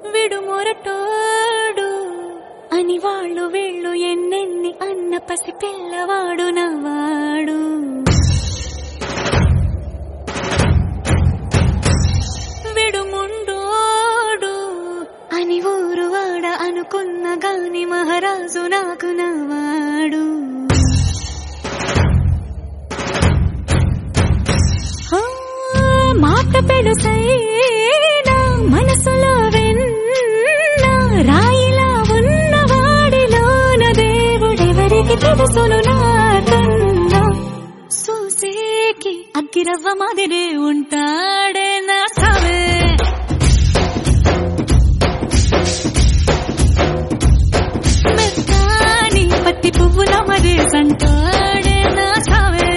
విడు మొరటోడు అని వాళ్ళు వీళ్ళు ఎన్నెన్ని అన్న పసి పిల్లవాడు నవ్వాడు విడుముండోడు అని ఊరు వాడ అనుకున్న గాని మహారాజు నాకు నవ్వాడు ఆ, మాట పెడుసైనా మనసులో వెన్న రాయిలా ఉన్నవాడిలోన దేవుడెవరికి తెలుసును నాకన్నా సూసేకి అగ్గిరవ్వ మాదిరి ఉంటాడే నా సావే మెత్తాని పత్తి పువ్వుల మరి సంటాడే నా సావే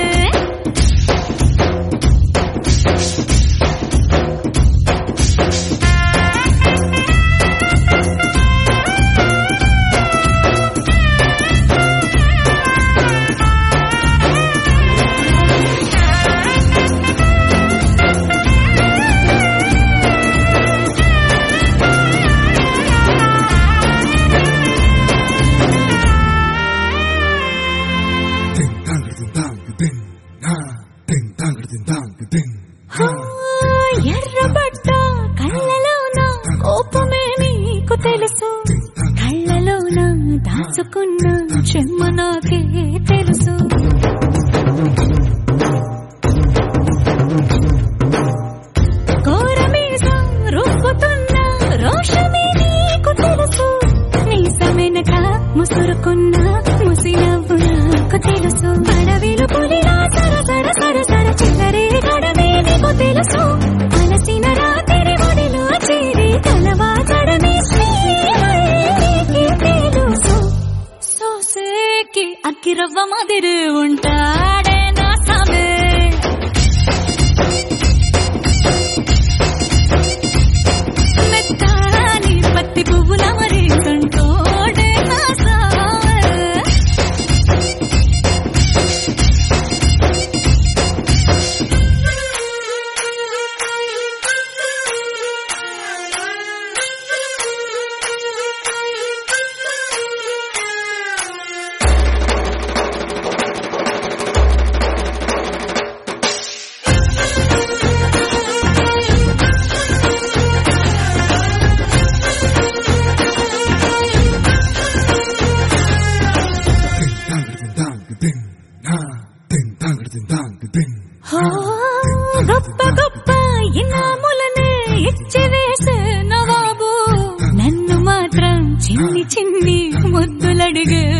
Ding dang ding dang ding ha ding dang ding dang ding ha ఎర్రబడ్డ కళ్ళలోన కోపమే నీకు తెలుసు కళ్ళలోన దాచుకున్న చెమ్మ నాకే తెలుసు ఘోరమీసం రుక్కుతున్న రోషమే నీకు తెలుసు నీసమెనక ముసురుకున్న ముసి నవ్వు నాకు తెలుసు అడవిలు పులిలా సర సర సర సర చిల్లరే గడమే నీకు తెలుసు అలసిన రాత్రి ఒడిలో చేరి కలవాచడమే శ్రీకి తెలుసు సోసేకి అక్కిరవ్వ మదిరి ఉంటాడే నా సమే మెత్తాని పత్తి పువ్వుల మరి కంటోడే నా సావే ding dang ding dang ding ha ding dang ding dang ding హో, గొప్ప గొప్ప ఇనాములనే ఇచ్చి వేసే నవాబు నన్ను మాత్రం చిన్ని చిన్ని ముద్దులడిగే